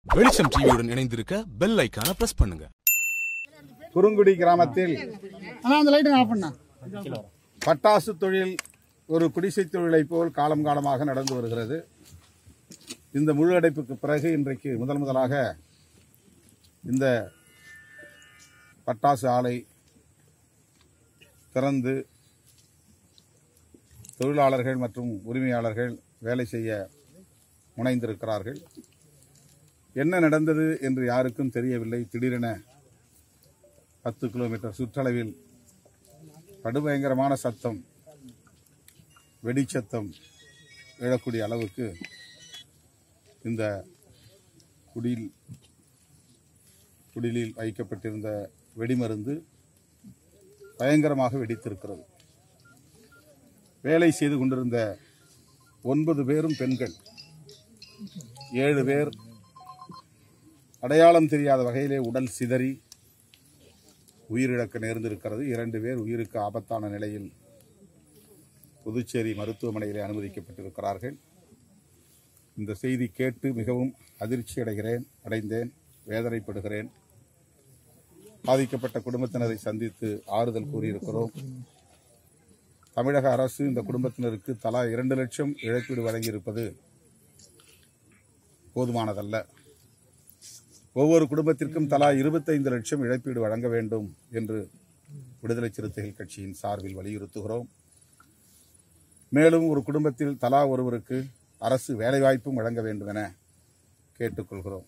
வெளிச்சம் டிவியுடன் இணைந்திருக்க பெல் ஐக்கான பிரஸ் பண்ணுங்க குறுங்குடி கிராமத்தில் அண்ணா அந்த லைட்டை ஆஃப் பண்ணா பட்டாசு தொழில் ஒரு குடிசை தொழிலைப் போல் காலம் காலமாக நடந்து வருகிறது இந்த முழு அடைப்புக்கு பிறகு இன்றைக்கு முதல் முதலாக இந்த பட்டாசு ஆலை திறந்து தொழிலாளர்கள் மற்றும் உரிமையாளர்கள் வேலை செய்ய முனைந்திருக்கிறார்கள் என்ன நடந்தது என்று யாருக்கும் தெரியவில்லை திடீரென பத்து கிலோமீட்டர் சுற்றளவில் படுபயங்கரமான சத்தம் வெடிச்சத்தம் எழக்கூடிய அளவுக்கு இந்த குடில் குடிலில் வைக்கப்பட்டிருந்த வெடிமருந்து பயங்கரமாக வெடித்திருக்கிறது வேலை செய்து கொண்டிருந்த ஒன்பது பேரும் பெண்கள் ஏழு பேர் அடையாளம் தெரியாத வகையிலே உடல் சிதறி உயிரிழக்க நேர்ந்திருக்கிறது இரண்டு பேர் உயிருக்கு ஆபத்தான நிலையில் புதுச்சேரி மருத்துவமனையிலே அனுமதிக்கப்பட்டிருக்கிறார்கள் இந்த செய்தி கேட்டு மிகவும் அதிர்ச்சி அடைகிறேன் அடைந்தேன் வேதனைப்படுகிறேன் பாதிக்கப்பட்ட குடும்பத்தினரை சந்தித்து ஆறுதல் கூறியிருக்கிறோம் தமிழக அரசு இந்த குடும்பத்தினருக்கு தலா இரண்டு லட்சம் இழப்பீடு வழங்கியிருப்பது போதுமானதல்ல ஒவ்வொரு குடும்பத்திற்கும் தலா இருபத்தைந்து லட்சம் இழப்பீடு வழங்க வேண்டும் என்று விடுதலை சிறுத்தைகள் கட்சியின் சார்பில் வலியுறுத்துகிறோம் மேலும் ஒரு குடும்பத்தில் தலா ஒருவருக்கு அரசு வேலைவாய்ப்பும் வழங்க வேண்டும் என கேட்டுக்கொள்கிறோம்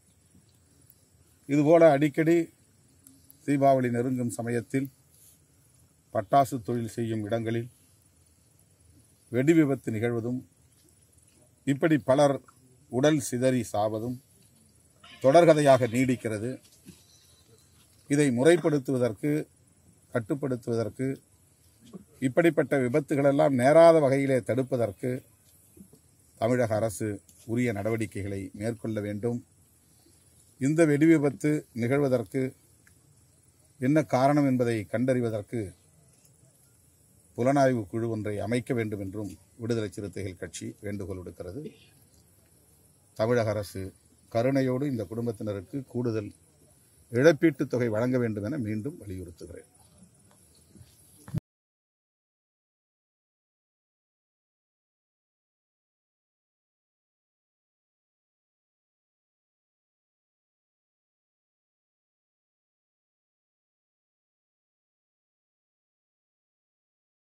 இதுபோல அடிக்கடி தீபாவளி நெருங்கும் சமயத்தில் பட்டாசு தொழில் செய்யும் இடங்களில் வெடி விபத்து நிகழ்வதும் இப்படி பலர் உடல் சிதறி சாவதும் தொடர்கதையாக நீடிக்கிறது இதை முறைப்படுத்துவதற்கு கட்டுப்படுத்துவதற்கு இப்படிப்பட்ட விபத்துகளெல்லாம் நேராத வகையிலே தடுப்பதற்கு தமிழக அரசு உரிய நடவடிக்கைகளை மேற்கொள்ள வேண்டும் இந்த வெடி விபத்து நிகழ்வதற்கு என்ன காரணம் என்பதை கண்டறிவதற்கு புலனாய்வு குழு ஒன்றை அமைக்க வேண்டும் என்றும் விடுதலை சிறுத்தைகள் கட்சி வேண்டுகோள் விடுக்கிறது தமிழக அரசு கருணையோடு இந்த குடும்பத்தினருக்கு கூடுதல் இழப்பீட்டுத் தொகை வழங்க வேண்டும் என மீண்டும் வலியுறுத்துகிறேன்